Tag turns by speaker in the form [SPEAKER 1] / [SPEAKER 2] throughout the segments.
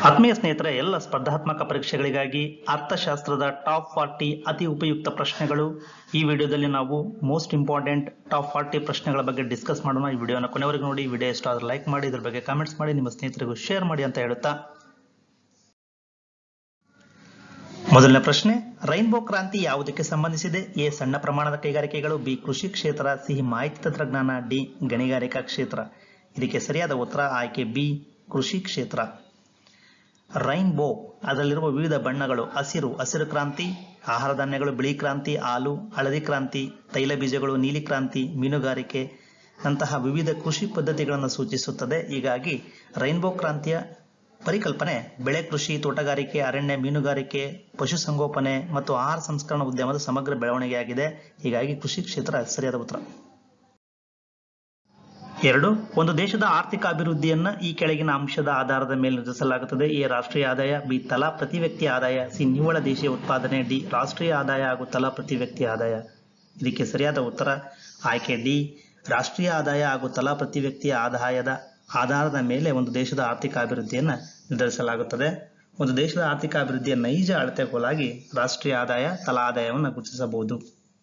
[SPEAKER 1] ಆತ್ಮೀಯ ಸ್ನೇಹಿತರೆ ಎಲ್ಲ ಸ್ಪರ್ಧಾತ್ಮಕ ಪರೀಕ್ಷೆಗಳಿಗಾಗಿ ಅರ್ಥಶಾಸ್ತ್ರದ ಟಾಪ್ ಫಾರ್ಟಿ ಅತಿ ಉಪಯುಕ್ತ ಪ್ರಶ್ನೆಗಳು ಈ ವಿಡಿಯೋದಲ್ಲಿ ನಾವು ಮೋಸ್ಟ್ ಇಂಪಾರ್ಟೆಂಟ್ ಟಾಪ್ ಫಾರ್ಟಿ ಪ್ರಶ್ನೆಗಳ ಬಗ್ಗೆ ಡಿಸ್ಕಸ್ ಮಾಡೋಣ ಈ ವಿಡಿಯೋನ ಕೊನೆವರೆಗೂ ನೋಡಿ ವಿಡಿಯೋ ಇಷ್ಟ ಆದ್ರೆ ಲೈಕ್ ಮಾಡಿ ಇದ್ರ ಬಗ್ಗೆ ಕಾಮೆಂಟ್ಸ್ ಮಾಡಿ ನಿಮ್ಮ ಸ್ನೇಹಿತರಿಗೂ ಶೇರ್ ಮಾಡಿ ಅಂತ ಹೇಳುತ್ತಾ ಮೊದಲನೇ ಪ್ರಶ್ನೆ ರೈನ್ಬೋ ಕ್ರಾಂತಿ ಯಾವುದಕ್ಕೆ ಸಂಬಂಧಿಸಿದೆ ಎ ಸಣ್ಣ ಪ್ರಮಾಣದ ಕೈಗಾರಿಕೆಗಳು ಬಿ ಕೃಷಿ ಕ್ಷೇತ್ರ ಸಿ ಮಾಹಿತಿ ತಂತ್ರಜ್ಞಾನ ಡಿ ಗಣಿಗಾರಿಕಾ ಕ್ಷೇತ್ರ ಇದಕ್ಕೆ ಸರಿಯಾದ ಉತ್ತರ ಆಯ್ಕೆ ಬಿ ಕೃಷಿ ಕ್ಷೇತ್ರ ರೈನ್ಬೋ ಅದರಲ್ಲಿರುವ ವಿವಿಧ ಬಣ್ಣಗಳು ಹಸಿರು ಹಸಿರು ಕ್ರಾಂತಿ ಆಹಾರ ಧಾನ್ಯಗಳು ಬಿಳಿ ಕ್ರಾಂತಿ ಹಾಲು ಹಳದಿ ಕ್ರಾಂತಿ ತೈಲ ಬೀಜಗಳು ನೀಲಿ ಕ್ರಾಂತಿ ಮೀನುಗಾರಿಕೆ ನಂತಹ ವಿವಿಧ ಕೃಷಿ ಪದ್ಧತಿಗಳನ್ನು ಸೂಚಿಸುತ್ತದೆ ಹೀಗಾಗಿ ರೈನ್ಬೋ ಕ್ರಾಂತಿಯ ಪರಿಕಲ್ಪನೆ ಬೆಳೆ ಕೃಷಿ ತೋಟಗಾರಿಕೆ ಅರಣ್ಯ ಮೀನುಗಾರಿಕೆ ಪಶುಸಂಗೋಪನೆ ಮತ್ತು ಆಹಾರ ಸಂಸ್ಕರಣಾ ಉದ್ಯಮದ ಸಮಗ್ರ ಬೆಳವಣಿಗೆಯಾಗಿದೆ ಹೀಗಾಗಿ ಕೃಷಿ ಕ್ಷೇತ್ರ ಸರಿಯಾದ ಉತ್ತರ ಎರಡು ಒಂದು ದೇಶದ ಆರ್ಥಿಕ ಅಭಿವೃದ್ಧಿಯನ್ನ ಈ ಕೆಳಗಿನ ಅಂಶದ ಆಧಾರದ ಮೇಲೆ ನಿರ್ಧರಿಸಲಾಗುತ್ತದೆ ಎ ರಾಷ್ಟ್ರೀಯ ಆದಾಯ ಬಿ ತಲಾ ಪ್ರತಿ ವ್ಯಕ್ತಿ ಆದಾಯ ಸಿ ನಿವ್ವಳ ದೇಶೀಯ ಉತ್ಪಾದನೆ ಡಿ ರಾಷ್ಟ್ರೀಯ ಆದಾಯ ಹಾಗೂ ತಲಾ ಪ್ರತಿ ವ್ಯಕ್ತಿ ಆದಾಯ ಇದಕ್ಕೆ ಸರಿಯಾದ ಉತ್ತರ ಆಯ್ಕೆ ಡಿ ರಾಷ್ಟ್ರೀಯ ಆದಾಯ ಹಾಗೂ ತಲಾ ಪ್ರತಿ ವ್ಯಕ್ತಿಯ ಆದಾಯದ ಆಧಾರದ ಮೇಲೆ ಒಂದು ದೇಶದ ಆರ್ಥಿಕ ಅಭಿವೃದ್ಧಿಯನ್ನ ನಿರ್ಧರಿಸಲಾಗುತ್ತದೆ ಒಂದು ದೇಶದ ಆರ್ಥಿಕ ಅಭಿವೃದ್ಧಿಯ ನೈಜ ಅಳತೆಗೋಲಾಗಿ ರಾಷ್ಟ್ರೀಯ ಆದಾಯ ತಲಾ ಆದಾಯವನ್ನು ಗುರುತಿಸಬಹುದು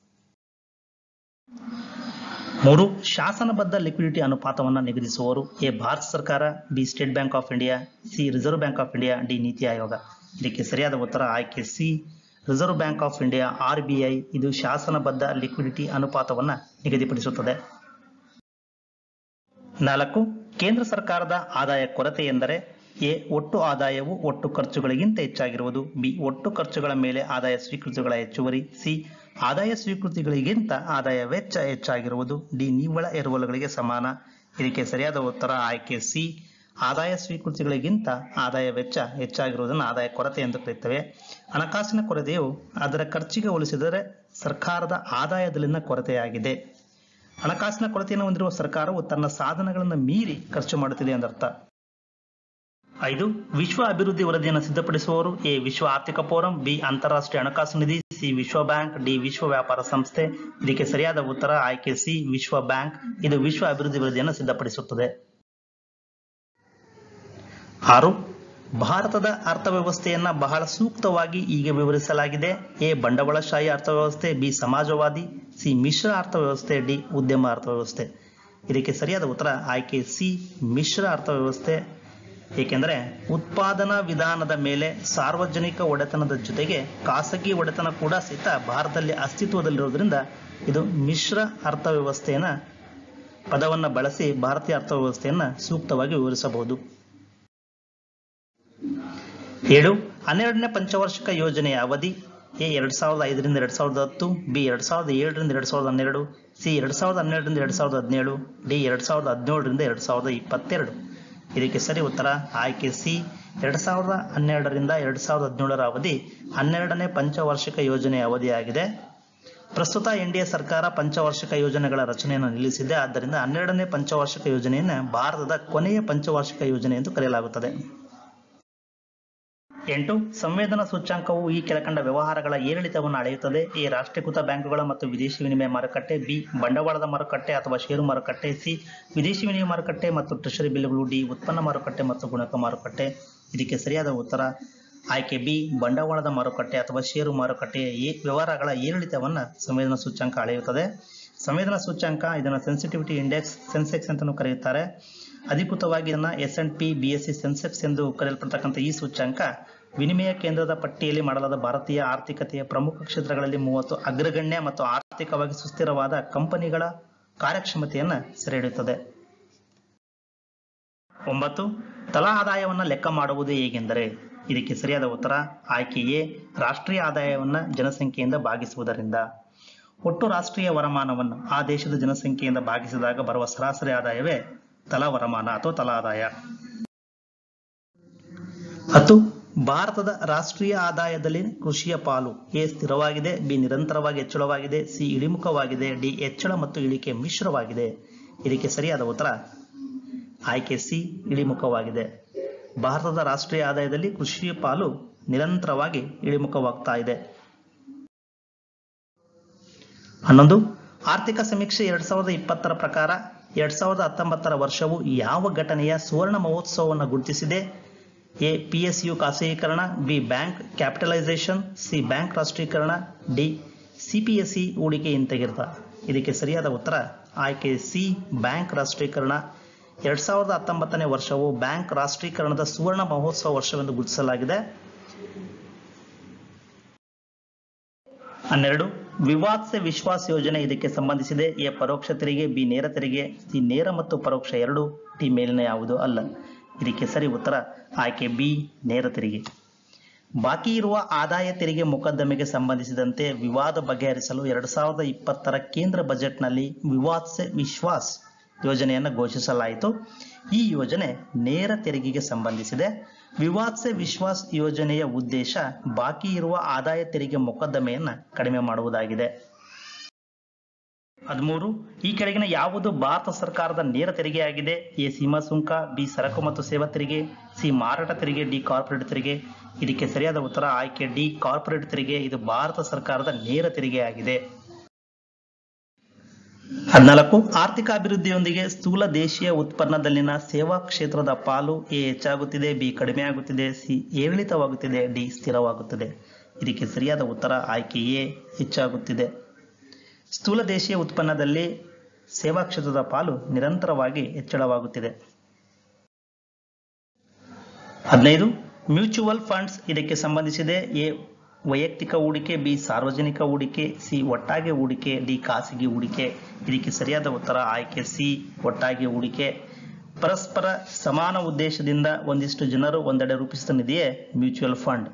[SPEAKER 1] ಮೂರು ಶಾಸನಬದ್ಧ ಲಿಕ್ವಿಡಿಟಿ ಅನುಪಾತವನ್ನು ನಿಗದಿಸುವವರು ಎ ಭಾರತ ಸರ್ಕಾರ B State Bank of India C Reserve Bank of India D NITI Aayog ಇದಕ್ಕೆ ಸರಿಯಾದ ಉತ್ತರ ಆಯ್ಕೆ C Reserve Bank of India R B I ಇದು ಶಾಸನಬದ್ಧ ಲಿಕ್ವಿಡಿಟಿ ಅನುಪಾತವನ್ನು ನಿಗದಿಪಡಿಸುತ್ತದೆ ನಾಲ್ಕು ಕೇಂದ್ರ ಸರ್ಕಾರದ ಆದಾಯ ಕೊರತೆ ಎಂದರೆ ಎ ಒಟ್ಟು ಆದಾಯವು ಒಟ್ಟು ಖರ್ಚುಗಳಿಗಿಂತ ಹೆಚ್ಚಾಗಿರುವುದು ಬಿ ಒಟ್ಟು ಖರ್ಚುಗಳ ಮೇಲೆ ಆದಾಯ ಸ್ವೀಕೃತಿಗಳ ಹೆಚ್ಚುವರಿ ಸಿ ಆದಾಯ ಸ್ವೀಕೃತಿಗಳಿಗಿಂತ ಆದಾಯ ವೆಚ್ಚ ಹೆಚ್ಚಾಗಿರುವುದು ಡಿ ನಿವ್ವಳ ಎರವಲುಗಳಿಗೆ ಸಮಾನ ಇದಕ್ಕೆ ಸರಿಯಾದ ಉತ್ತರ ಆಯ್ಕೆ ಸಿ ಆದಾಯ ಸ್ವೀಕೃತಿಗಳಿಗಿಂತ ಆದಾಯ ವೆಚ್ಚ ಹೆಚ್ಚಾಗಿರುವುದನ್ನು ಆದಾಯ ಕೊರತೆ ಎಂದು ಕರೆಯುತ್ತೇವೆ ಹಣಕಾಸಿನ ಕೊರತೆಯು ಅದರ ಖರ್ಚಿಗೆ ಹೋಲಿಸಿದರೆ ಸರ್ಕಾರದ ಆದಾಯದಲ್ಲಿನ ಕೊರತೆಯಾಗಿದೆ ಹಣಕಾಸಿನ ಕೊರತೆಯನ್ನು ಹೊಂದಿರುವ ಸರ್ಕಾರವು ತನ್ನ ಸಾಧನಗಳನ್ನು ಮೀರಿ ಖರ್ಚು ಮಾಡುತ್ತಿದೆ ಎಂದರ್ಥ ಐದು ವಿಶ್ವ ಅಭಿವೃದ್ಧಿ ವರದಿಯನ್ನು ಸಿದ್ಧಪಡಿಸುವವರು ಎ ವಿಶ್ವ ಆರ್ಥಿಕ ಫೋರಂ ಬಿ ಅಂತಾರಾಷ್ಟ್ರೀಯ ಹಣಕಾಸು ನಿಧಿ ಸಿ ವಿಶ್ವ ಬ್ಯಾಂಕ್ ಡಿ ವಿಶ್ವ ವ್ಯಾಪಾರ ಸಂಸ್ಥೆ ಇದಕ್ಕೆ ಸರಿಯಾದ ಉತ್ತರ ಆಯ್ಕೆ ಸಿ ವಿಶ್ವ ಬ್ಯಾಂಕ್ ಇದು ವಿಶ್ವ ಅಭಿವೃದ್ಧಿ ವರದಿಯನ್ನು ಸಿದ್ಧಪಡಿಸುತ್ತದೆ ಆರು ಭಾರತದ ಅರ್ಥವ್ಯವಸ್ಥೆಯನ್ನ ಬಹಳ ಸೂಕ್ತವಾಗಿ ಹೀಗೆ ವಿವರಿಸಲಾಗಿದೆ ಎ ಬಂಡವಾಳಶಾಹಿ ಅರ್ಥವ್ಯವಸ್ಥೆ ಬಿ ಸಮಾಜವಾದಿ ಸಿ ಮಿಶ್ರ ಅರ್ಥವ್ಯವಸ್ಥೆ ಡಿ ಉದ್ಯಮ ಅರ್ಥವ್ಯವಸ್ಥೆ ಇದಕ್ಕೆ ಸರಿಯಾದ ಉತ್ತರ ಆಯ್ಕೆ ಸಿ ಮಿಶ್ರ ಅರ್ಥವ್ಯವಸ್ಥೆ ಏಕೆಂದರೆ ಉತ್ಪಾದನಾ ವಿಧಾನದ ಮೇಲೆ ಸಾರ್ವಜನಿಕ ಒಡೆತನದ ಜೊತೆಗೆ ಖಾಸಗಿ ಒಡೆತನ ಕೂಡ ಸಹಿತ ಭಾರತದಲ್ಲಿ ಅಸ್ತಿತ್ವದಲ್ಲಿರುವುದರಿಂದ ಇದು ಮಿಶ್ರ ಅರ್ಥವ್ಯವಸ್ಥೆಯನ್ನ ಪದವನ್ನು ಬಳಸಿ ಭಾರತೀಯ ಅರ್ಥವ್ಯವಸ್ಥೆಯನ್ನ ಸೂಕ್ತವಾಗಿ ವಿವರಿಸಬಹುದು ಏಳು ಹನ್ನೆರಡನೇ ಪಂಚವಾರ್ಷಿಕ ಯೋಜನೆಯ ಅವಧಿ ಎ ಎರಡ್ ಸಾವಿರದ ಐದರಿಂದ ಎರಡ್ ಸಾವಿರದ ಹತ್ತು ಬಿ ಎರಡ್ ಸಾವಿರದ ಏಳರಿಂದ ಎರಡ್ ಸಾವಿರದ ಹನ್ನೆರಡು ಸಿ ಎರಡ್ ಸಾವಿರದ ಹನ್ನೆರಡರಿಂದ ಎರಡ್ ಸಾವಿರದ ಹದಿನೇಳು ಡಿ ಎರಡ್ ಸಾವಿರದ ಹದಿನೇಳರಿಂದ ಎರಡ್ ಸಾವಿರದ ಇಪ್ಪತ್ತೆರಡು ಇದಕ್ಕೆ ಸರಿ ಉತ್ತರ ಆಯ್ಕೆ ಸಿ ಎರಡ್ ಸಾವಿರದ ಹನ್ನೆರಡರಿಂದ ಎರಡ್ ಸಾವಿರದ ಹದಿನೇಳರ ಅವಧಿ ಹನ್ನೆರಡನೇ ಪಂಚವಾರ್ಷಿಕ ಯೋಜನೆಯ ಅವಧಿಯಾಗಿದೆ ಪ್ರಸ್ತುತ ಎನ್ಡಿಎ ಸರ್ಕಾರ ಪಂಚವಾರ್ಷಿಕ ಯೋಜನೆಗಳ ರಚನೆಯನ್ನು ನಿಲ್ಲಿಸಿದೆ ಆದ್ದರಿಂದ ಹನ್ನೆರಡನೇ ಪಂಚವಾರ್ಷಿಕ ಯೋಜನೆಯನ್ನು ಭಾರತದ ಕೊನೆಯ ಪಂಚವಾರ್ಷಿಕ ಯೋಜನೆ ಎಂದು ಕರೆಯಲಾಗುತ್ತದೆ ಎಂಟು ಸಂವೇದನಾ ಸೂಚ್ಯಾಂಕವು ಈ ಕೆಳಕಂಡ ವ್ಯವಹಾರಗಳ ಏರಿಳಿತವನ್ನು ಅಳೆಯುತ್ತದೆ ಎ ರಾಷ್ಟ್ರೀಕೃತ ಬ್ಯಾಂಕುಗಳ ಮತ್ತು ವಿದೇಶಿ ವಿನಿಮಯ ಮಾರುಕಟ್ಟೆ ಬಿ ಬಂಡವಾಳದ ಮಾರುಕಟ್ಟೆ ಅಥವಾ ಷೇರು ಮಾರುಕಟ್ಟೆ ಸಿ ವಿದೇಶಿ ವಿನಿಮಯ ಮಾರುಕಟ್ಟೆ ಮತ್ತು ಟ್ರೆಷರಿ ಬಿಲ್ಗಳು ಡಿ ಉತ್ಪನ್ನ ಮಾರುಕಟ್ಟೆ ಮತ್ತು ಗುಣಕ ಮಾರುಕಟ್ಟೆ ಇದಕ್ಕೆ ಸರಿಯಾದ ಉತ್ತರ ಆಯ್ಕೆ ಬಿ ಬಂಡವಾಳದ ಮಾರುಕಟ್ಟೆ ಅಥವಾ ಷೇರು ಮಾರುಕಟ್ಟೆಯ ಈ ವ್ಯವಹಾರಗಳ ಏರಿಳಿತವನ್ನು ಸಂವೇದನಾ ಸೂಚ್ಯಾಂಕ ಅಳೆಯುತ್ತದೆ ಸಂವೇದನಾ ಸೂಚ್ಯಾಂಕ ಇದನ್ನು ಸೆನ್ಸಿಟಿವಿಟಿ ಇಂಡೆಕ್ಸ್ ಸೆನ್ಸೆಕ್ಸ್ ಅಂತಲೂ ಕರೆಯುತ್ತಾರೆ ಅಧಿಕೃತವಾಗಿ ಇದನ್ನ S and P B S C Sensex ಎಂದು ಕರೆಯಲ್ಪಡ್ತಕ್ಕಂಥ ಈ ಸೂಚ್ಯಾಂಕ ವಿನಿಮಯ ಕೇಂದ್ರದ ಪಟ್ಟಿಯಲ್ಲಿ ಮಾಡಲಾದ ಭಾರತೀಯ ಆರ್ಥಿಕತೆಯ ಪ್ರಮುಖ ಕ್ಷೇತ್ರಗಳಲ್ಲಿ ಮೂವತ್ತು ಅಗ್ರಗಣ್ಯ ಮತ್ತು ಆರ್ಥಿಕವಾಗಿ ಸುಸ್ಥಿರವಾದ ಕಂಪನಿಗಳ ಕಾರ್ಯಕ್ಷಮತೆಯನ್ನು ಸೆರೆ ಹಿಡಿಯುತ್ತದೆ ಒಂಬತ್ತು ತಲಾ ಆದಾಯವನ್ನು ಲೆಕ್ಕ ಮಾಡುವುದು ಹೇಗೆಂದರೆ ಇದಕ್ಕೆ ಸರಿಯಾದ ಉತ್ತರ ಆಯ್ಕೆ ಎ ರಾಷ್ಟ್ರೀಯ ಆದಾಯವನ್ನು ಜನಸಂಖ್ಯೆಯಿಂದ ಭಾಗಿಸುವುದರಿಂದ ಒಟ್ಟು ರಾಷ್ಟ್ರೀಯ ವರಮಾನವನ್ನು ಆ ದೇಶದ ಜನಸಂಖ್ಯೆಯಿಂದ ಭಾಗಿಸಿದಾಗ ಬರುವ ಸರಾಸರಿ ಆದಾಯವೇ ತಲಾ ವರಮಾನ ಅಥವಾ ತಲಾ ಆದಾಯ ಹತ್ತು ಭಾರತದ ರಾಷ್ಟ್ರೀಯ ಆದಾಯದಲ್ಲಿ ಕೃಷಿಯ ಪಾಲು ಎ ಸ್ಥಿರವಾಗಿದೆ ಬಿ ನಿರಂತರವಾಗಿ ಹೆಚ್ಚಳವಾಗಿದೆ ಸಿ ಇಳಿಮುಖವಾಗಿದೆ ಡಿ ಹೆಚ್ಚಳ ಮತ್ತು ಇಳಿಕೆ ಮಿಶ್ರವಾಗಿದೆ ಇದಕ್ಕೆ ಸರಿಯಾದ ಉತ್ತರ ಆಯ್ಕೆ ಸಿ ಇಳಿಮುಖವಾಗಿದೆ ಭಾರತದ ರಾಷ್ಟ್ರೀಯ ಆದಾಯದಲ್ಲಿ ಕೃಷಿಯ ಪಾಲು ನಿರಂತರವಾಗಿ ಇಳಿಮುಖವಾಗ್ತಾ ಇದೆ ಹನ್ನೊಂದು ಆರ್ಥಿಕ ಸಮೀಕ್ಷೆ ಎರಡ್ ಸಾವಿರದ ಇಪ್ಪತ್ತರ ಪ್ರಕಾರ ಎರಡ್ ಸಾವಿರದ ಹತ್ತೊಂಬತ್ತರ ವರ್ಷವು ಯಾವ ಘಟನೆಯ ಸುವರ್ಣ ಮಹೋತ್ಸವವನ್ನು ಗುರುತಿಸಿದೆ ಎ ಪಿ ಎಸ್ ಯು ಖಾಸಗೀಕರಣ B bank capitalisation C bank ರಾಷ್ಟ್ರೀಕರಣ D C P S C ಹೂಡಿಕೆ ಹಿಂತೆಗೆತ ಇದಕ್ಕೆ ಸರಿಯಾದ ಉತ್ತರ ಆಯ್ಕೆ ಸಿ ಬ್ಯಾಂಕ್ ರಾಷ್ಟ್ರೀಕರಣ ಎರಡ್ ಸಾವಿರದ ಹತ್ತೊಂಬತ್ತನೇ ವರ್ಷವು ಬ್ಯಾಂಕ್ ರಾಷ್ಟ್ರೀಕರಣದ ಸುವರ್ಣ ಮಹೋತ್ಸವ ವರ್ಷವೆಂದು ಗುರುತಿಸಲಾಗಿದೆ ಹನ್ನೆರಡು ವಿವಾದ್ ಸೆ ವಿಶ್ವಾಸ್ ಯೋಜನೆ ಇದಕ್ಕೆ ಸಂಬಂಧಿಸಿದೆ ಎ ಪರೋಕ್ಷ ತೆರಿಗೆ ಬಿ ನೇರ ತೆರಿಗೆ ಸಿ ನೇರ ಮತ್ತು ಪರೋಕ್ಷ ಎರಡು ಟಿ ಮೇಲಿನ ಯಾವುದು ಅಲ್ಲ ಇದಕ್ಕೆ ಸರಿ ಉತ್ತರ ಆಯ್ಕೆ ಬಿ ನೇರ ತೆರಿಗೆ ಬಾಕಿ ಇರುವ ಆದಾಯ ತೆರಿಗೆ ಮೊಕದ್ದಮೆಗೆ ಸಂಬಂಧಿಸಿದಂತೆ ವಿವಾದ ಬಗೆಹರಿಸಲು ಎರಡ್ ಸಾವಿರದ ಇಪ್ಪತ್ತರ ಕೇಂದ್ರ ಬಜೆಟ್ನಲ್ಲಿ ವಿವಾದ್ ಸೆ ವಿಶ್ವಾಸ್ ಯೋಜನೆಯನ್ನು ಘೋಷಿಸಲಾಯಿತು ಈ ಯೋಜನೆ ನೇರ ತೆರಿಗೆಗೆ ಸಂಬಂಧಿಸಿದೆ ವಿವಾದ್ ಸೆ ವಿಶ್ವಾಸ್ ಯೋಜನೆಯ ಉದ್ದೇಶ ಬಾಕಿ ಇರುವ ಆದಾಯ ತೆರಿಗೆ ಮೊಕದ್ದಮೆಯನ್ನ ಕಡಿಮೆ ಮಾಡುವುದಾಗಿದೆ ಹದಿಮೂರು ಈ ಕೆಳಗಿನ ಯಾವುದು ಭಾರತ ಸರ್ಕಾರದ ನೇರ ತೆರಿಗೆಯಾಗಿದೆ ಎ ಸೀಮಾ ಸುಂಕ ಬಿ ಸರಕು ಮತ್ತು ಸೇವಾ ತೆರಿಗೆ ಸಿ ಮಾರಾಟ ತೆರಿಗೆ ಡಿ ಕಾರ್ಪೊರೇಟ್ ತೆರಿಗೆ ಇದಕ್ಕೆ ಸರಿಯಾದ ಉತ್ತರ ಆಯ್ಕೆ ಡಿ ಕಾರ್ಪೊರೇಟ್ ತೆರಿಗೆ ಇದು ಭಾರತ ಸರ್ಕಾರದ ನೇರ ತೆರಿಗೆಯಾಗಿದೆ ಹದಿನಾಲ್ಕು ಆರ್ಥಿಕ ಅಭಿವೃದ್ಧಿಯೊಂದಿಗೆ ಸ್ಥೂಲ ದೇಶೀಯ ಉತ್ಪನ್ನದಲ್ಲಿನ ಸೇವಾ ಕ್ಷೇತ್ರದ ಪಾಲು ಎ ಹೆಚ್ಚಾಗುತ್ತಿದೆ ಬಿ ಕಡಿಮೆಯಾಗುತ್ತಿದೆ ಸಿ ಏರಿಳಿತವಾಗುತ್ತಿದೆ ಡಿ ಸ್ಥಿರವಾಗುತ್ತದೆ ಇದಕ್ಕೆ ಸರಿಯಾದ ಉತ್ತರ ಆಯ್ಕೆ ಎ ಹೆಚ್ಚಾಗುತ್ತಿದೆ ಸ್ಥೂಲ ದೇಶೀಯ ಉತ್ಪನ್ನದಲ್ಲಿ ಸೇವಾ ಕ್ಷೇತ್ರದ ಪಾಲು ನಿರಂತರವಾಗಿ ಹೆಚ್ಚಳವಾಗುತ್ತಿದೆ ಹದಿನೈದು ಮ್ಯೂಚುವಲ್ ಫಂಡ್ಸ್ ಇದಕ್ಕೆ ಸಂಬಂಧಿಸಿದೆ ಎ ವೈಯಕ್ತಿಕ ಹೂಡಿಕೆ ಬಿ ಸಾರ್ವಜನಿಕ ಹೂಡಿಕೆ ಸಿ ಒಟ್ಟಾಗೆ ಹೂಡಿಕೆ ಡಿ ಖಾಸಗಿ ಹೂಡಿಕೆ ಇದಕ್ಕೆ ಸರಿಯಾದ ಉತ್ತರ ಆಯ್ಕೆ ಸಿ ಒಟ್ಟಾಗೆ ಹೂಡಿಕೆ ಪರಸ್ಪರ ಸಮಾನ ಉದ್ದೇಶದಿಂದ ಒಂದಿಷ್ಟು ಜನರು ಒಂದೆಡೆ ರೂಪಿಸಿದ ನಿಧಿಯೇ ಮ್ಯೂಚುವಲ್ ಫಂಡ್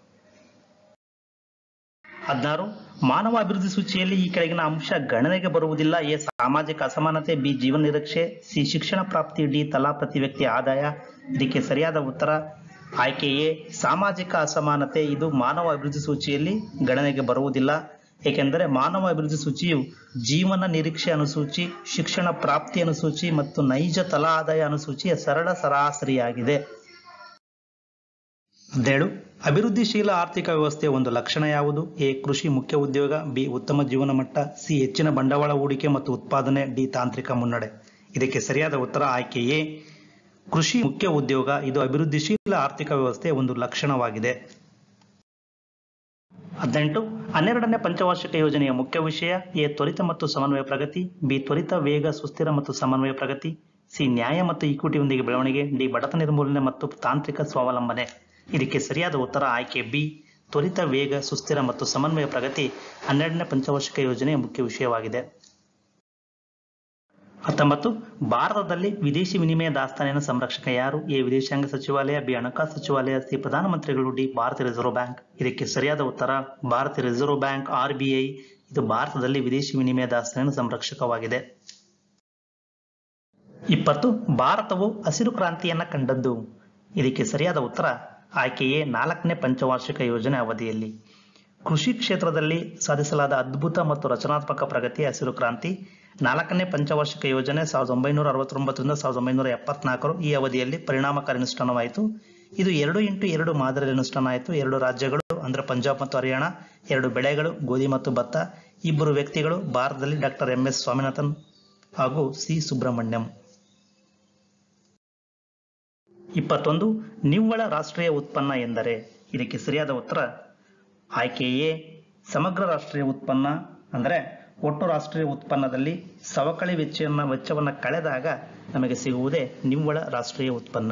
[SPEAKER 1] ಹದಿನಾರು ಮಾನವ ಅಭಿವೃದ್ಧಿ ಸೂಚಿಯಲ್ಲಿ ಈ ಕೆಳಗಿನ ಅಂಶ ಗಣನೆಗೆ ಬರುವುದಿಲ್ಲ ಎ ಸಾಮಾಜಿಕ ಅಸಮಾನತೆ ಬಿ ಜೀವನ ನಿರೀಕ್ಷೆ ಸಿ ಶಿಕ್ಷಣ ಪ್ರಾಪ್ತಿ ಡಿ ತಲಾ ಪ್ರತಿ ವ್ಯಕ್ತಿ ಆದಾಯ ಇದಕ್ಕೆ ಸರಿಯಾದ ಉತ್ತರ ಆಯ್ಕೆ ಎ ಸಾಮಾಜಿಕ ಅಸಮಾನತೆ ಇದು ಮಾನವ ಅಭಿವೃದ್ಧಿ ಸೂಚಿಯಲ್ಲಿ ಗಣನೆಗೆ ಬರುವುದಿಲ್ಲ ಏಕೆಂದರೆ ಮಾನವ ಅಭಿವೃದ್ಧಿ ಸೂಚಿಯು ಜೀವನ ನಿರೀಕ್ಷೆ ಅನುಸೂಚಿ ಶಿಕ್ಷಣ ಪ್ರಾಪ್ತಿ ಅನುಸೂಚಿ ಮತ್ತು ನೈಜ ತಲಾ ಆದಾಯ ಅನುಸೂಚಿಯ ಸರಳ ಸರಾಸರಿಯಾಗಿದೆ ಹದಿನೇಳು ಅಭಿವೃದ್ಧಿಶೀಲ ಆರ್ಥಿಕ ವ್ಯವಸ್ಥೆಯ ಒಂದು ಲಕ್ಷಣ ಯಾವುದು ಎ ಕೃಷಿ ಮುಖ್ಯ ಉದ್ಯೋಗ ಬಿ ಉತ್ತಮ ಜೀವನ ಮಟ್ಟ ಸಿ ಹೆಚ್ಚಿನ ಬಂಡವಾಳ ಹೂಡಿಕೆ ಮತ್ತು ಉತ್ಪಾದನೆ ಡಿ ತಾಂತ್ರಿಕ ಮುನ್ನಡೆ ಇದಕ್ಕೆ ಸರಿಯಾದ ಉತ್ತರ ಆಯ್ಕೆ ಎ ಕೃಷಿ ಮುಖ್ಯ ಉದ್ಯೋಗ ಇದು ಅಭಿವೃದ್ಧಿಶೀಲ ಆರ್ಥಿಕ ವ್ಯವಸ್ಥೆಯ ಒಂದು ಲಕ್ಷಣವಾಗಿದೆ ಹದಿನೆಂಟು ಹನ್ನೆರಡನೇ ಪಂಚವಾರ್ಷಿಕ ಯೋಜನೆಯ ಮುಖ್ಯ ವಿಷಯ ಎ ತ್ವರಿತ ಮತ್ತು ಸಮನ್ವಯ ಪ್ರಗತಿ ಬಿ ತ್ವರಿತ ವೇಗ ಸುಸ್ಥಿರ ಮತ್ತು ಸಮನ್ವಯ ಪ್ರಗತಿ ಸಿ ನ್ಯಾಯ ಮತ್ತು ಈಕ್ವಿಟಿಯೊಂದಿಗೆ ಬೆಳವಣಿಗೆ ಡಿ ಬಡತನ ನಿರ್ಮೂಲನೆ ಮತ್ತು ತಾಂತ್ರಿಕ ಸ್ವಾವಲಂಬನೆ ಇದಕ್ಕೆ ಸರಿಯಾದ ಉತ್ತರ ಆಯ್ಕೆ ಬಿ ತ್ವರಿತ ವೇಗ ಸುಸ್ಥಿರ ಮತ್ತು ಸಮನ್ವಯ ಪ್ರಗತಿ ಹನ್ನೆರಡನೇ ಪಂಚವಾರ್ಷಿಕ ಯೋಜನೆಯ ಮುಖ್ಯ ವಿಷಯವಾಗಿದೆ ಹತ್ತೊಂಬತ್ತು ಭಾರತದಲ್ಲಿ ವಿದೇಶಿ ವಿನಿಮಯ ದಾಸ್ತಾನಿನ ಸಂರಕ್ಷಕ ಯಾರು ಎ ವಿದೇಶಾಂಗ ಸಚಿವಾಲಯ ಬಿ ಹಣಕಾಸು ಸಚಿವಾಲಯ ಸಿ ಪ್ರಧಾನಮಂತ್ರಿಗಳು ಡಿ ಭಾರತೀಯ ರಿಸರ್ವ್ ಬ್ಯಾಂಕ್ ಇದಕ್ಕೆ ಸರಿಯಾದ ಉತ್ತರ ಭಾರತೀಯ Reserve Bank R B I ಇದು ಭಾರತದಲ್ಲಿ ವಿದೇಶಿ ವಿನಿಮಯ ದಾಸ್ತಾನಿನ ಸಂರಕ್ಷಕವಾಗಿದೆ ಇಪ್ಪತ್ತು ಭಾರತವು ಹಸಿರು ಕ್ರಾಂತಿಯನ್ನ ಕಂಡದ್ದು ಇದಕ್ಕೆ ಸರಿಯಾದ ಉತ್ತರ ಆಯ್ಕೆಯೇ ನಾಲ್ಕನೇ ಪಂಚವಾರ್ಷಿಕ ಯೋಜನೆ ಅವಧಿಯಲ್ಲಿ ಕೃಷಿ ಕ್ಷೇತ್ರದಲ್ಲಿ ಸಾಧಿಸಲಾದ ಅದ್ಭುತ ಮತ್ತು ರಚನಾತ್ಮಕ ಪ್ರಗತಿ ಹಸಿರು ಕ್ರಾಂತಿ ನಾಲ್ಕನೇ ಪಂಚವಾರ್ಷಿಕ ಯೋಜನೆ ಸಾವಿರದ ಒಂಬೈನೂರ ಅರವತ್ತೊಂಬತ್ತರಿಂದ ಸಾವಿರದ ಒಂಬೈನೂರ ಎಪ್ಪತ್ನಾಲ್ಕರು ಈ ಅವಧಿಯಲ್ಲಿ ಪರಿಣಾಮಕಾರಿ ಅನುಷ್ಠಾನವಾಯಿತು ಇದು ಎರಡು ಇಂಟು ಎರಡು ಮಾದರಿಯಲ್ಲಿ ಅನುಷ್ಠಾನ ಆಯಿತು ಎರಡು ರಾಜ್ಯಗಳು ಅಂದ್ರೆ ಪಂಜಾಬ್ ಮತ್ತು ಹರಿಯಾಣ ಎರಡು ಬೆಳೆಗಳು ಗೋಧಿ ಮತ್ತು ಭತ್ತ ಇಬ್ಬರು ವ್ಯಕ್ತಿಗಳು ಭಾರತದಲ್ಲಿ ಡಾಕ್ಟರ್ ಎಂ ಎಸ್ ಸ್ವಾಮಿನಾಥನ್ ಹಾಗೂ ಸಿ ಸುಬ್ರಹ್ಮಣ್ಯಂ ಇಪ್ಪತ್ತೊಂದು ನಿವ್ವಳ ರಾಷ್ಟ್ರೀಯ ಉತ್ಪನ್ನ ಎಂದರೆ ಇದಕ್ಕೆ ಸರಿಯಾದ ಉತ್ತರ ಆಯ್ಕೆ ಎ ಸಮಗ್ರ ರಾಷ್ಟ್ರೀಯ ಉತ್ಪನ್ನ ಅಂದರೆ ಒಟ್ಟು ರಾಷ್ಟ್ರೀಯ ಉತ್ಪನ್ನದಲ್ಲಿ ಸವಕಳಿ ವೆಚ್ಚವನ್ನ ವೆಚ್ಚವನ್ನು ಕಳೆದಾಗ ನಮಗೆ ಸಿಗುವುದೇ ನಿವ್ವಳ ರಾಷ್ಟ್ರೀಯ ಉತ್ಪನ್ನ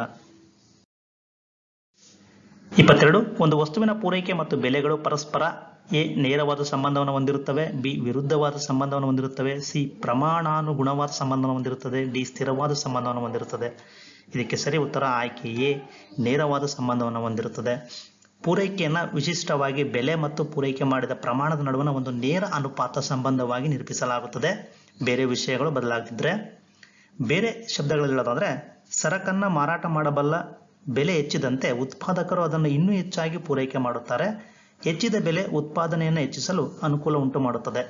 [SPEAKER 1] ಇಪ್ಪತ್ತೆರಡು ಒಂದು ವಸ್ತುವಿನ ಪೂರೈಕೆ ಮತ್ತು ಬೆಲೆಗಳು ಪರಸ್ಪರ ಎ ನೇರವಾದ ಸಂಬಂಧವನ್ನು ಹೊಂದಿರುತ್ತವೆ ಬಿ ವಿರುದ್ಧವಾದ ಸಂಬಂಧವನ್ನು ಹೊಂದಿರುತ್ತವೆ ಸಿ ಪ್ರಮಾಣಾನುಗುಣವಾದ ಸಂಬಂಧವನ್ನು ಹೊಂದಿರುತ್ತದೆ ಡಿ ಸ್ಥಿರವಾದ ಸಂಬಂಧವನ್ನು ಹೊಂದಿರುತ್ತದೆ ಇದಕ್ಕೆ ಸರಿ ಉತ್ತರ ಆಯ್ಕೆ ಎ ನೇರವಾದ ಸಂಬಂಧವನ್ನು ಹೊಂದಿರುತ್ತದೆ ಪೂರೈಕೆಯನ್ನ ವಿಶಿಷ್ಟವಾಗಿ ಬೆಲೆ ಮತ್ತು ಪೂರೈಕೆ ಮಾಡಿದ ಪ್ರಮಾಣದ ನಡುವಣ ಒಂದು ನೇರ ಅನುಪಾತ ಸಂಬಂಧವಾಗಿ ನಿರೂಪಿಸಲಾಗುತ್ತದೆ ಬೇರೆ ವಿಷಯಗಳು ಬದಲಾಗ್ತಿದ್ರೆ ಬೇರೆ ಶಬ್ದಗಳಲ್ಲಿ ಹೇಳೋದಾದ್ರೆ ಸರಕನ್ನ ಮಾರಾಟ ಮಾಡಬಲ್ಲ ಬೆಲೆ ಹೆಚ್ಚಿದಂತೆ ಉತ್ಪಾದಕರು ಅದನ್ನು ಇನ್ನೂ ಹೆಚ್ಚಾಗಿ ಪೂರೈಕೆ ಮಾಡುತ್ತಾರೆ ಹೆಚ್ಚಿದ ಬೆಲೆ ಉತ್ಪಾದನೆಯನ್ನು ಹೆಚ್ಚಿಸಲು ಅನುಕೂಲ ಉಂಟು ಮಾಡುತ್ತದೆ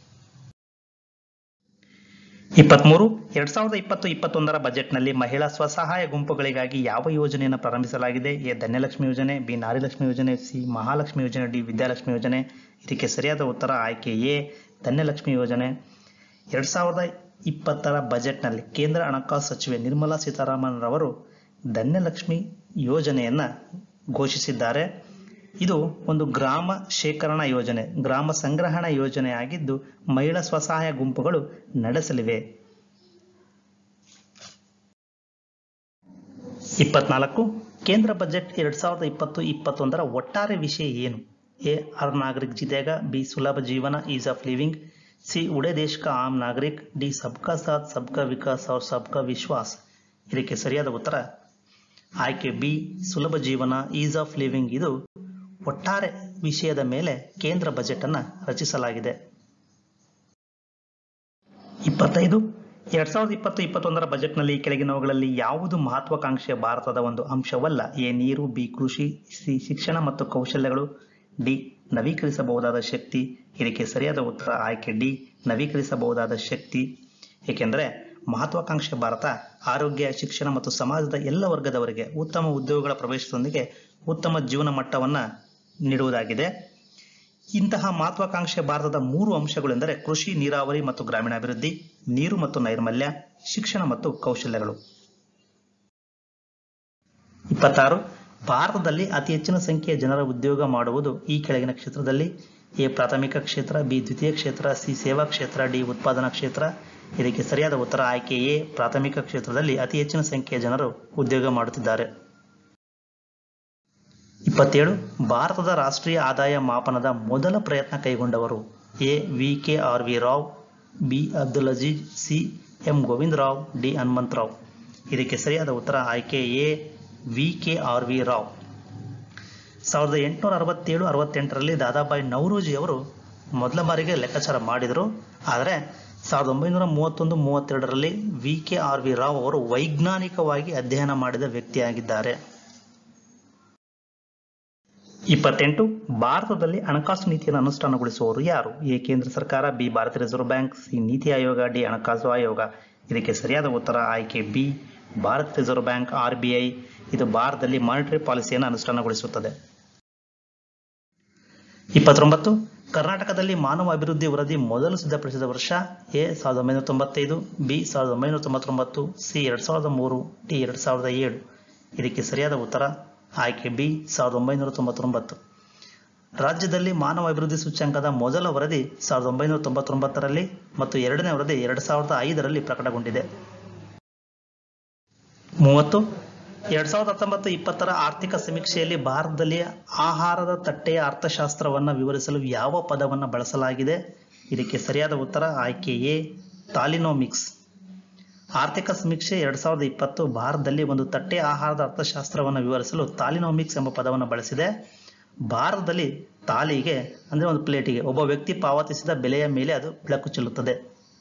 [SPEAKER 1] ಇಪ್ಪತ್ಮೂರು ಎರಡ್ ಸಾವಿರದ ಇಪ್ಪತ್ತು ಇಪ್ಪತ್ತೊಂದರ ಬಜೆಟ್ನಲ್ಲಿ ಮಹಿಳಾ ಸ್ವಸಹಾಯ ಗುಂಪುಗಳಿಗಾಗಿ ಯಾವ ಯೋಜನೆಯನ್ನು ಪ್ರಾರಂಭಿಸಲಾಗಿದೆ ಎ ಧನ್ಯಲಕ್ಷ್ಮಿ ಯೋಜನೆ ಬಿ ನಾರಿಲಕ್ಷ್ಮಿ ಯೋಜನೆ ಸಿ ಮಹಾಲಕ್ಷ್ಮಿ ಯೋಜನೆ ಡಿ ವಿದ್ಯಾಲಕ್ಷ್ಮಿ ಯೋಜನೆ ಇದಕ್ಕೆ ಸರಿಯಾದ ಉತ್ತರ ಆಯ್ಕೆ ಎ ಧನ್ಯಲಕ್ಷ್ಮಿ ಯೋಜನೆ ಎರಡ್ ಸಾವಿರದ ಇಪ್ಪತ್ತರ ಬಜೆಟ್ನಲ್ಲಿ ಕೇಂದ್ರ ಹಣಕಾಸು ಸಚಿವೆ ನಿರ್ಮಲಾ ಸೀತಾರಾಮನ್ ರವರು ಧನ್ಯಲಕ್ಷ್ಮಿ ಯೋಜನೆಯನ್ನ ಘೋಷಿಸಿದ್ದಾರೆ ಇದು ಒಂದು ಗ್ರಾಮ ಶೇಖರಣಾ ಯೋಜನೆ ಗ್ರಾಮ ಸಂಗ್ರಹಣಾ ಯೋಜನೆ ಆಗಿದ್ದು ಮಹಿಳಾ ಸ್ವಸಹಾಯ ಗುಂಪುಗಳು ನಡೆಸಲಿವೆ ಇಪ್ಪತ್ನಾಲ್ಕು ಕೇಂದ್ರ ಬಜೆಟ್ ಎರಡ್ ಸಾವಿರದ ಇಪ್ಪತ್ತು ಇಪ್ಪತ್ತೊಂದರ ಒಟ್ಟಾರೆ ವಿಷಯ ಏನು ಎ ಹರ್ ನಾಗರಿಕ್ ಜಿತೆಗ ಬಿ ಸುಲಭ ಜೀವನ ease of living C Ude Desh ka am ನಾಗರಿಕ್ D ಸಬ್ಕಾ ಸಾಥ್ ಸಬ್ಕಾ ವಿಕಾಸ್ और ಸಬ್ಕಾ ವಿಶ್ವಾಸ್ ಇದಕ್ಕೆ ಸರಿಯಾದ ಉತ್ತರ ಆಯ್ಕೆ ಬಿ ಸುಲಭ ಜೀವನ ಈಸ್ ಆಫ್ ಲಿವಿಂಗ್ ಇದು ಒಟ್ಟಾರೆ ವಿಷಯದ ಮೇಲೆ ಕೇಂದ್ರ ಬಜೆಟ್ ಅನ್ನ ರಚಿಸಲಾಗಿದೆ ಇಪ್ಪತ್ತೈದು ಎರಡ್ ಸಾವಿರದ ಇಪ್ಪತ್ತು ಇಪ್ಪತ್ತೊಂದರ ಬಜೆಟ್ನಲ್ಲಿ ಕೆಳಗಿನವುಗಳಲ್ಲಿ ಯಾವುದು ಮಹತ್ವಾಕಾಂಕ್ಷೆಯ ಭಾರತದ ಒಂದು ಅಂಶವಲ್ಲ ಎ ನೀರು ಬಿ ಕೃಷಿ ಸಿ ಶಿಕ್ಷಣ ಮತ್ತು ಕೌಶಲ್ಯಗಳು ಡಿ ನವೀಕರಿಸಬಹುದಾದ ಶಕ್ತಿ ಇದಕ್ಕೆ ಸರಿಯಾದ ಉತ್ತರ ಆಯ್ಕೆ ಡಿ ನವೀಕರಿಸಬಹುದಾದ ಶಕ್ತಿ ಏಕೆಂದರೆ ಮಹತ್ವಾಕಾಂಕ್ಷೆ ಭಾರತ ಆರೋಗ್ಯ ಶಿಕ್ಷಣ ಮತ್ತು ಸಮಾಜದ ಎಲ್ಲ ವರ್ಗದವರಿಗೆ ಉತ್ತಮ ಉದ್ಯೋಗಗಳ ಪ್ರವೇಶದೊಂದಿಗೆ ಉತ್ತಮ ಜೀವನ ಮಟ್ಟವನ್ನ ನೀಡುವುದಾಗಿದೆ ಇಂತಹ ಮಹತ್ವಾಕಾಂಕ್ಷೆ ಭಾರತದ ಮೂರು ಅಂಶಗಳೆಂದರೆ ಕೃಷಿ ನೀರಾವರಿ ಮತ್ತು ಗ್ರಾಮೀಣಾಭಿವೃದ್ಧಿ ನೀರು ಮತ್ತು ನೈರ್ಮಲ್ಯ ಶಿಕ್ಷಣ ಮತ್ತು ಕೌಶಲ್ಯಗಳು ಇಪ್ಪತ್ತಾರು ಭಾರತದಲ್ಲಿ ಅತಿ ಹೆಚ್ಚಿನ ಸಂಖ್ಯೆಯ ಜನರ ಉದ್ಯೋಗ ಮಾಡುವುದು ಈ ಕೆಳಗಿನ ಕ್ಷೇತ್ರದಲ್ಲಿ ಎ ಪ್ರಾಥಮಿಕ ಕ್ಷೇತ್ರ ಬಿ ದ್ವಿತೀಯ ಕ್ಷೇತ್ರ ಸಿ ಸೇವಾ ಕ್ಷೇತ್ರ ಡಿ ಉತ್ಪಾದನಾ ಕ್ಷೇತ್ರ ಇದಕ್ಕೆ ಸರಿಯಾದ ಉತ್ತರ ಆಯ್ಕೆ ಎ ಪ್ರಾಥಮಿಕ ಕ್ಷೇತ್ರದಲ್ಲಿ ಅತಿ ಹೆಚ್ಚಿನ ಸಂಖ್ಯೆಯ ಜನರು ಉದ್ಯೋಗ ಮಾಡುತ್ತಿದ್ದಾರೆ ಇಪ್ಪತ್ತೇಳು ಭಾರತದ ರಾಷ್ಟ್ರೀಯ ಆದಾಯ ಮಾಪನದ ಮೊದಲ ಪ್ರಯತ್ನ ಕೈಗೊಂಡವರು A V K R V Rao B Abdul Aziz C M Govind Rao D Hanumanth Rao ಇದಕ್ಕೆ ಸರಿಯಾದ ಉತ್ತರ ಆಯ್ಕೆ A V K R V Rao ಸಾವಿರದ ಎಂಟುನೂರ ಅರವತ್ತೇಳು ಅರವತ್ತೆಂಟರಲ್ಲಿ ದಾದಾಬಾಯಿ ನವರೋಜಿ ಅವರು ಮೊದಲ ಬಾರಿಗೆ ಲೆಕ್ಕಾಚಾರ ಮಾಡಿದರು ಆದರೆ ಸಾವಿರದ ಒಂಬೈನೂರ ಮೂವತ್ತೊಂದು ಮೂವತ್ತೆರಡರಲ್ಲಿ V K R V Rao ಅವರು ವೈಜ್ಞಾನಿಕವಾಗಿ ಅಧ್ಯಯನ ಮಾಡಿದ ವ್ಯಕ್ತಿಯಾಗಿದ್ದಾರೆ ಇಪ್ಪತ್ತೆಂಟು ಭಾರತದಲ್ಲಿ ಹಣಕಾಸು ನೀತಿಯನ್ನು ಅನುಷ್ಠಾನಗೊಳಿಸುವವರು ಯಾರು ಎ ಕೇಂದ್ರ ಸರ್ಕಾರ ಬಿ ಭಾರತೀಯ ರಿಸರ್ವ್ ಬ್ಯಾಂಕ್ ಸಿ ನೀತಿ ಆಯೋಗ ಡಿ ಹಣಕಾಸು ಆಯೋಗ ಇದಕ್ಕೆ ಸರಿಯಾದ ಉತ್ತರ ಆಯ್ಕೆ B Bharat Reserve Bank R B I ಇದು ಭಾರತದಲ್ಲಿ ಮಾನಿಟರಿ ಪಾಲಿಸಿಯನ್ನು ಅನುಷ್ಠಾನಗೊಳಿಸುತ್ತದೆ ಇಪ್ಪತ್ತೊಂಬತ್ತು ಕರ್ನಾಟಕದಲ್ಲಿ ಮಾನವ ಅಭಿವೃದ್ಧಿ ವರದಿ ಮೊದಲು ಸಿದ್ಧಪಡಿಸಿದ ವರ್ಷ ಎ ಸಾವಿರದ ಒಂಬೈನೂರ ತೊಂಬತ್ತೈದು ಬಿ ಸಾವಿರದ ಒಂಬೈನೂರ ತೊಂಬತ್ತೊಂಬತ್ತು ಸಿ ಎರಡ್ ಸಾವಿರದ ಮೂರು ಡಿ ಎರಡ್ ಸಾವಿರದ ಏಳು ಇದಕ್ಕೆ ಸರಿಯಾದ ಉತ್ತರ ಆಯ್ಕೆ ಬಿ ಸಾವಿರದ ಒಂಬೈನೂರ ತೊಂಬತ್ತೊಂಬತ್ತು ರಾಜ್ಯದಲ್ಲಿ ಮಾನವ ಅಭಿವೃದ್ಧಿ ಸೂಚ್ಯಂಕದ ಮೊದಲ ವರದಿ ಸಾವಿರದ ಒಂಬೈನೂರ ತೊಂಬತ್ತೊಂಬತ್ತರಲ್ಲಿ ಮತ್ತು ಎರಡನೇ ವರದಿ ಎರಡ್ ಸಾವಿರದ ಐದರಲ್ಲಿ ಪ್ರಕಟಗೊಂಡಿದೆ ಮೂವತ್ತು ಎರಡ್ ಸಾವಿರದ ಹತ್ತೊಂಬತ್ತು ಇಪ್ಪತ್ತರ ಆರ್ಥಿಕ ಸಮೀಕ್ಷೆಯಲ್ಲಿ ಭಾರತದಲ್ಲಿ ಆಹಾರದ ತಟ್ಟೆಯ ಅರ್ಥಶಾಸ್ತ್ರವನ್ನು ವಿವರಿಸಲು ಯಾವ ಪದವನ್ನು ಬಳಸಲಾಗಿದೆ ಇದಕ್ಕೆ ಸರಿಯಾದ ಉತ್ತರ ಆಯ್ಕೆ ಎ ತಾಲಿನೋಮಿಕ್ಸ್ ಆರ್ಥಿಕ ಸಮೀಕ್ಷೆ ಎರಡ್ ಸಾವಿರದ ಇಪ್ಪತ್ತು ಭಾರತದಲ್ಲಿ ಒಂದು ತಟ್ಟೆ ಆಹಾರದ ಅರ್ಥಶಾಸ್ತ್ರವನ್ನು ವಿವರಿಸಲು ತಾಲಿನೋಮಿಕ್ಸ್ ಎಂಬ ಪದವನ್ನು ಬಳಸಿದೆ ಭಾರತದಲ್ಲಿ ತಾಲಿಗೆ ಅಂದ್ರೆ ಒಂದು ಪ್ಲೇಟಿಗೆ ಒಬ್ಬ ವ್ಯಕ್ತಿ ಪಾವತಿಸಿದ ಬೆಲೆಯ ಮೇಲೆ ಅದು ಬೆಳಕು ಚೆಲ್ಲುತ್ತದೆ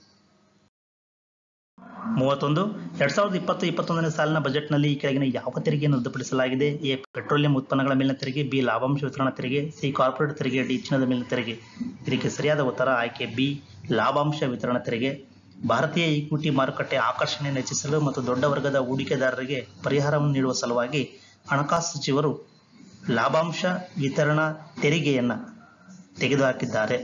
[SPEAKER 1] ಮೂವತ್ತೊಂದು ಎರಡ್ ಸಾವಿರದ ಇಪ್ಪತ್ತು ಇಪ್ಪತ್ತೊಂದನೇ ಸಾಲಿನ ಬಜೆಟ್ನಲ್ಲಿ ಈ ಕೆಳಗಿನ ಯಾವ ತೆರಿಗೆಯನ್ನು ರದ್ದುಪಡಿಸಲಾಗಿದೆ ಎ ಪೆಟ್ರೋಲಿಯಂ ಉತ್ಪನ್ನಗಳ ಮೇಲಿನ ತೆರಿಗೆ ಬಿ ಲಾಭಾಂಶ ವಿತರಣಾ ತೆರಿಗೆ ಸಿ ಕಾರ್ಪೊರೇಟ್ ತೆರಿಗೆ ಡಿ ಚಿನ್ನದ ಮೇಲಿನ ತೆರಿಗೆ ಇದಕ್ಕೆ ಸರಿಯಾದ ಉತ್ತರ ಆಯ್ಕೆ ಬಿ ಲಾಭಾಂಶ ವಿತರಣಾ ತೆರಿಗೆ ಭಾರತೀಯ ಈಕ್ವಿಟಿ ಮಾರುಕಟ್ಟೆ ಆಕರ್ಷಣೆಯನ್ನು ಹೆಚ್ಚಿಸಲು ಮತ್ತು ದೊಡ್ಡ ವರ್ಗದ ಹೂಡಿಕೆದಾರರಿಗೆ ಪರಿಹಾರವನ್ನು ನೀಡುವ ಸಲುವಾಗಿ ಹಣಕಾಸು ಸಚಿವರು ಲಾಭಾಂಶ ವಿತರಣಾ ತೆರಿಗೆಯನ್ನ ತೆಗೆದುಹಾಕಿದ್ದಾರೆ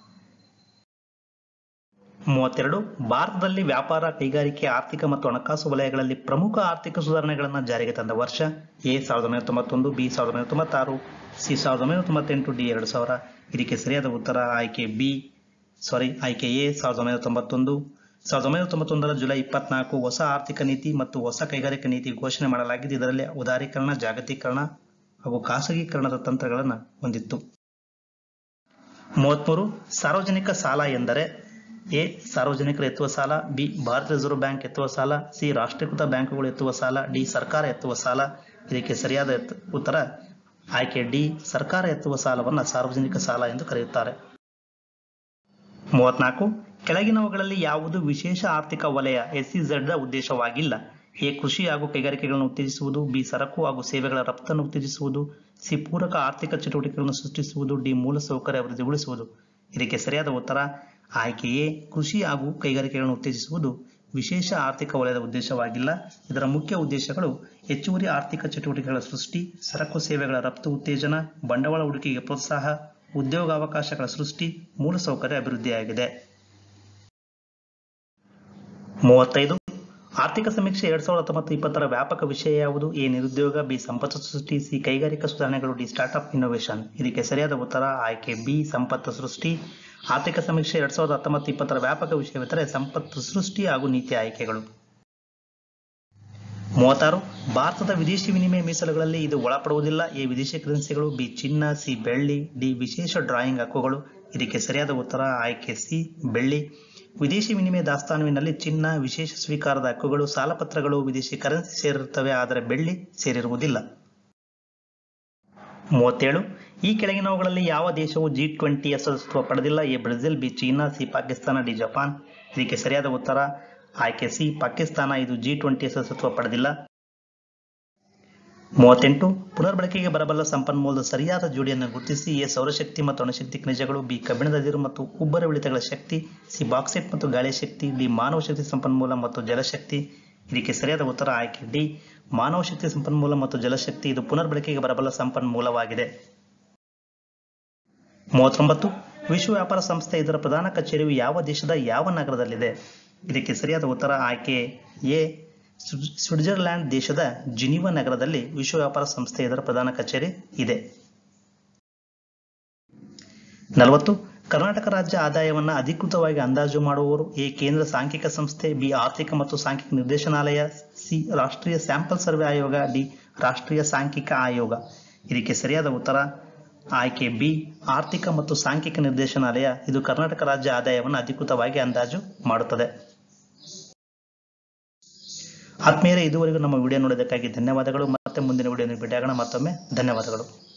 [SPEAKER 1] ಮೂವತ್ತೆರಡು ಭಾರತದಲ್ಲಿ ವ್ಯಾಪಾರ ಕೈಗಾರಿಕೆ ಆರ್ಥಿಕ ಮತ್ತು ಹಣಕಾಸು ವಲಯಗಳಲ್ಲಿ ಪ್ರಮುಖ ಆರ್ಥಿಕ ಸುಧಾರಣೆಗಳನ್ನು ಜಾರಿಗೆ ತಂದ ವರ್ಷ ಎ ಸಾವಿರದ ಒಂಬೈನೂರ ತೊಂಬತ್ತೊಂದು ಬಿ ಸಾವಿರದ ಒಂಬೈನೂರ ತೊಂಬತ್ತಾರು ಸಿ ಸಾವಿರದ ಒಂಬೈನೂರ ತೊಂಬತ್ತೆಂಟು ಡಿ ಎರಡು ಸಾವಿರ ಇದಕ್ಕೆ ಸರಿಯಾದ ಉತ್ತರ ಆಯ್ಕೆ ಬಿ ಸಾರಿ ಆಯ್ಕೆ ಎ ಸಾವಿರದ ಒಂಬೈನೂರ ತೊಂಬತ್ತೊಂದು ಸಾವಿರದ ಒಂಬೈನೂರ ತೊಂಬತ್ತೊಂದರ ಜುಲೈ ಇಪ್ಪತ್ನಾಲ್ಕು ಹೊಸ ಆರ್ಥಿಕ ನೀತಿ ಮತ್ತು ಹೊಸ ಕೈಗಾರಿಕಾ ನೀತಿ ಘೋಷಣೆ ಮಾಡಲಾಗಿದ್ದು ಇದರಲ್ಲಿ ಉದಾರೀಕರಣ ಜಾಗತೀಕರಣ ಹಾಗೂ ಖಾಸಗೀಕರಣದ ತಂತ್ರಗಳನ್ನು ಹೊಂದಿತ್ತು ಮೂವತ್ಮೂರು ಸಾರ್ವಜನಿಕ ಸಾಲ ಎಂದರೆ ಎ ಸಾರ್ವಜನಿಕರು ಎತ್ತುವ ಸಾಲ ಬಿ ಭಾರತ ರಿಸರ್ವ್ ಬ್ಯಾಂಕ್ ಎತ್ತುವ ಸಾಲ ಸಿ ರಾಷ್ಟ್ರೀಕೃತ ಬ್ಯಾಂಕುಗಳು ಎತ್ತುವ ಸಾಲ ಡಿ ಸರ್ಕಾರ ಎತ್ತುವ ಸಾಲ ಇದಕ್ಕೆ ಸರಿಯಾದ ಎತ್- ಉತ್ತರ ಆಯ್ಕೆ ಡಿ ಸರ್ಕಾರ ಎತ್ತುವ ಸಾಲವನ್ನು ಸಾರ್ವಜನಿಕ ಸಾಲ ಎಂದು ಕರೆಯುತ್ತಾರೆ ಮೂವತ್ನಾಲ್ಕು ಕೆಳಗಿನವುಗಳಲ್ಲಿ ಯಾವುದು ವಿಶೇಷ ಆರ್ಥಿಕ ವಲಯ ಎಸ್ಇಝೆಡ್ ದ ಉದ್ದೇಶವಾಗಿಲ್ಲ ಎ ಕೃಷಿ ಹಾಗೂ ಕೈಗಾರಿಕೆಗಳನ್ನು ಉತ್ತೇಜಿಸುವುದು ಬಿ ಸರಕು ಹಾಗೂ ಸೇವೆಗಳ ರಫ್ತನ್ನು ಉತ್ತೇಜಿಸುವುದು ಸಿ ಪೂರಕ ಆರ್ಥಿಕ ಚಟುವಟಿಕೆಗಳನ್ನು ಸೃಷ್ಟಿಸುವುದು ಡಿ ಮೂಲಸೌಕರ್ಯ ಅಭಿವೃದ್ಧಿಗೊಳಿಸುವುದು ಇದಕ್ಕೆ ಸರಿಯಾದ ಉತ್ತರ ಆಯ್ಕೆ ಎ ಕೃಷಿ ಹಾಗೂ ಕೈಗಾರಿಕೆಗಳನ್ನು ಉತ್ತೇಜಿಸುವುದು ವಿಶೇಷ ಆರ್ಥಿಕ ವಲಯದ ಉದ್ದೇಶವಾಗಿಲ್ಲ ಇದರ ಮುಖ್ಯ ಉದ್ದೇಶಗಳು ಹೆಚ್ಚುವರಿ ಆರ್ಥಿಕ ಚಟುವಟಿಕೆಗಳ ಸೃಷ್ಟಿ ಸರಕು ಸೇವೆಗಳ ರಫ್ತು ಉತ್ತೇಜನ ಬಂಡವಾಳ ಹೂಡಿಕೆಗೆ ಪ್ರೋತ್ಸಾಹ ಉದ್ಯೋಗಾವಕಾಶಗಳ ಸೃಷ್ಟಿ ಮೂಲಸೌಕರ್ಯ ಅಭಿವೃದ್ಧಿಯಾಗಿದೆ ಮೂವತ್ತೈದು ಆರ್ಥಿಕ ಸಮೀಕ್ಷೆ ಎರಡ್ ಸಾವಿರದ ಹತ್ತೊಂಬತ್ತು ಇಪ್ಪತ್ತರ ವ್ಯಾಪಕ ವಿಷಯ ಯಾವುದು ಎ ನಿರುದ್ಯೋಗ ಬಿ ಸಂಪತ್ತು ಸೃಷ್ಟಿ ಸಿ ಕೈಗಾರಿಕಾ ಸುಧಾರಣೆಗಳು ಡಿ ಸ್ಟಾರ್ಟ್ಅಪ್ ಇನ್ನೋವೇಷನ್ ಇದಕ್ಕೆ ಸರಿಯಾದ ಉತ್ತರ ಆಯ್ಕೆ ಬಿ ಸಂಪತ್ತು ಸೃಷ್ಟಿ ಆರ್ಥಿಕ ಸಮೀಕ್ಷೆ ಎರಡ್ ಸಾವಿರದ ಹತ್ತೊಂಬತ್ತು ಇಪ್ಪತ್ತರ ವ್ಯಾಪಕ ವಿಷಯವೆಂದರೆ ಸಂಪತ್ತು ಸೃಷ್ಟಿ ಹಾಗೂ ನೀತಿ ಆಯ್ಕೆಗಳು ಮೂವತ್ತಾರು ಭಾರತದ ವಿದೇಶಿ ವಿನಿಮಯ ಮೀಸಲುಗಳಲ್ಲಿ ಇದು ಒಳಪಡುವುದಿಲ್ಲ ಎ ವಿದೇಶಿ ಕರೆನ್ಸಿಗಳು ಬಿ ಚಿನ್ನ ಸಿ ಬೆಳ್ಳಿ ಡಿ ವಿಶೇಷ ಡ್ರಾಯಿಂಗ್ ಹಕ್ಕುಗಳು ಇದಕ್ಕೆ ಸರಿಯಾದ ಉತ್ತರ ಆಯ್ಕೆ ಸಿ ಬೆಳ್ಳಿ ವಿದೇಶಿ ವಿನಿಮಯ ದಾಸ್ತಾನುವಿನಲ್ಲಿ ಚಿನ್ನ ವಿಶೇಷ ಸ್ವೀಕಾರದ ಹಕ್ಕುಗಳು ಸಾಲಪತ್ರಗಳು ವಿದೇಶಿ ಕರೆನ್ಸಿ ಸೇರಿರುತ್ತವೆ ಆದರೆ ಬೆಳ್ಳಿ ಸೇರಿರುವುದಿಲ್ಲ ಮೂವತ್ತೇಳು ಈ ಕೆಳಗಿನವುಗಳಲ್ಲಿ ಯಾವ ದೇಶವು ಜಿ ಟ್ವೆಂಟಿಯ ಸದಸ್ಯತ್ವ ಪಡೆದಿಲ್ಲ A Brazil B China C Pakistan D Japan ಇದಕ್ಕೆ ಸರಿಯಾದ ಉತ್ತರ ಆಯ್ಕೆ ಸಿ ಪಾಕಿಸ್ತಾನ ಇದು ಜಿ ಟ್ವೆಂಟಿಯ ಸದಸ್ಯತ್ವ ಪಡೆದಿಲ್ಲ ಮೂವತ್ತೆಂಟು ಪುನರ್ಬಳಕೆಗೆ ಬರಬಲ್ಲ ಸಂಪನ್ಮೂಲದ ಸರಿಯಾದ ಜೋಡಿಯನ್ನು ಗುರುತಿಸಿ ಎ ಸೌರಶಕ್ತಿ ಮತ್ತು ಅಣುಶಕ್ತಿ ಖನಿಜಗಳು ಬಿ ಕಬ್ಬಿಣದ ಅದಿರು ಮತ್ತು ಉಬ್ಬರವಿಳಿತಗಳ ಶಕ್ತಿ ಸಿ ಬಾಕ್ಸೈಟ್ ಮತ್ತು ಗಾಳಿಯ ಶಕ್ತಿ ಡಿ ಮಾನವ ಶಕ್ತಿ ಸಂಪನ್ಮೂಲ ಮತ್ತು ಜಲಶಕ್ತಿ ಇದಕ್ಕೆ ಸರಿಯಾದ ಉತ್ತರ ಆಯ್ಕೆ ಡಿ ಮಾನವ ಶಕ್ತಿ ಸಂಪನ್ಮೂಲ ಮತ್ತು ಜಲಶಕ್ತಿ ಇದು ಪುನರ್ಬಳಕೆಗೆ ಬರಬಲ್ಲ ಸಂಪನ್ಮೂಲವಾಗಿದೆ ಮೂವತ್ತೊಂಬತ್ತು ವಿಶ್ವ ವ್ಯಾಪಾರ ಸಂಸ್ಥೆ ಇದರ ಪ್ರಧಾನ ಕಚೇರಿಯು ಯಾವ ದೇಶದ ಯಾವ ನಗರದಲ್ಲಿದೆ ಇದಕ್ಕೆ ಸರಿಯಾದ ಉತ್ತರ ಆಯ್ಕೆ ಎ ಸ್ವಿಡ್- ಸ್ವಿಟ್ಜರ್ಲ್ಯಾಂಡ್ ದೇಶದ ಜಿನಿವಾ ನಗರದಲ್ಲಿ ವಿಶ್ವ ವ್ಯಾಪಾರ ಸಂಸ್ಥೆ ಇದರ ಪ್ರಧಾನ ಕಚೇರಿ ಇದೆ ನಲವತ್ತು ಕರ್ನಾಟಕ ರಾಜ್ಯ ಆದಾಯವನ್ನು ಅಧಿಕೃತವಾಗಿ ಅಂದಾಜು ಮಾಡುವವರು ಎ ಕೇಂದ್ರ ಸಾಂಖ್ಯಿಕ ಸಂಸ್ಥೆ ಬಿ ಆರ್ಥಿಕ ಮತ್ತು ಸಾಂಖ್ಯಿಕ ನಿರ್ದೇಶನಾಲಯ ಸಿ ರಾಷ್ಟ್ರೀಯ ಸ್ಯಾಂಪಲ್ ಸರ್ವೆ ಆಯೋಗ ಡಿ ರಾಷ್ಟ್ರೀಯ ಸಾಂಖ್ಯಿಕ ಆಯೋಗ ಇದಕ್ಕೆ ಸರಿಯಾದ ಉತ್ತರ ಆಯ್ಕೆ ಬಿ ಆರ್ಥಿಕ ಮತ್ತು ಸಾಂಖ್ಯಿಕ ನಿರ್ದೇಶನಾಲಯ ಇದು ಕರ್ನಾಟಕ ರಾಜ್ಯ ಆದಾಯವನ್ನು ಅಧಿಕೃತವಾಗಿ ಅಂದಾಜು ಮಾಡುತ್ತದೆ ಆತ್ಮೀಯರೇ ಇದುವರೆಗೂ ನಮ್ಮ ವಿಡಿಯೋ ನೋಡೋದಕ್ಕಾಗಿ ಧನ್ಯವಾದಗಳು ಮತ್ತೆ ಮುಂದಿನ ವಿಡಿಯೋ ಭೇಟಿಯಾಗೋಣ ಮತ್ತೊಮ್ಮೆ ಧನ್ಯವಾದಗಳು